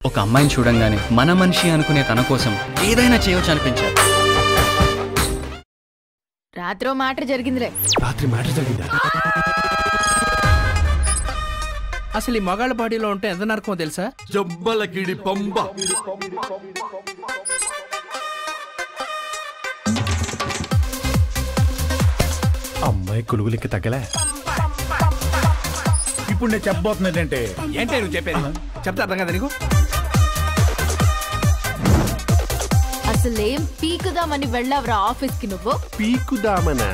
ఒక అమ్మాయిని చూడంగానే మన మనిషి అనుకునే తన కోసం ఏదైనా చేయొచ్చు అనిపించారు రాత్రో మాట జరిగిందిలే రాత్రి మాట జరిగిందా అసలు ఈ మగాళ్ళ బాడీలో ఉంటే ఎంత నరకమో తెలుసా జబ్బలకిడి పంబ అమ్మాయి కొలుగులకి తగ్గలే ఇప్పుడు నేను చెప్పబోతున్నదంటే ఏంటే నువ్వు చెప్పేది చెప్తా అర్థం కదా నీకు అసలేం పీకుదామని వెళ్ళావురా ఆఫీస్ కి నువ్వు పీకుదామనా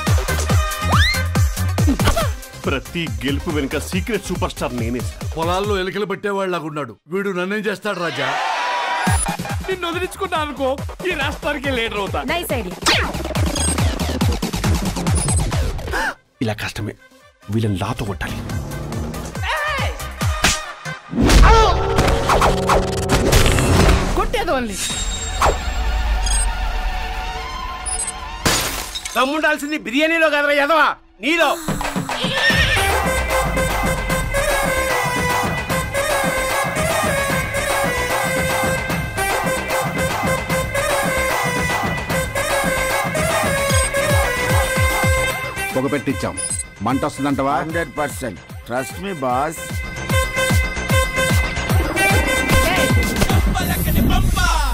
ప్రతి గెలుపు వెనుక సీక్రెట్ సూపర్ స్టార్ నేనే సార్ పొలాల్లో ఎలికలు పెట్టేవాళ్ళలాగున్నాడు వీడు నన్నేం చేస్తాడు రాజా నిన్ను వదిలించుకున్నా అనుకో ఈ రాష్ట్రానికి లీడర్ అవుతా నైస్ ఐడియా ఇలా కష్టమే వీళ్ళని లాతో కొట్టాలి కొట్టేది ఓన్లీ తమ్ముండాల్సింది బిర్యానీలో కదరా యదవా నీలో పొగ పెట్టించాం మంట వస్తుందంటవా hundred percent trust me boss ఏయ్,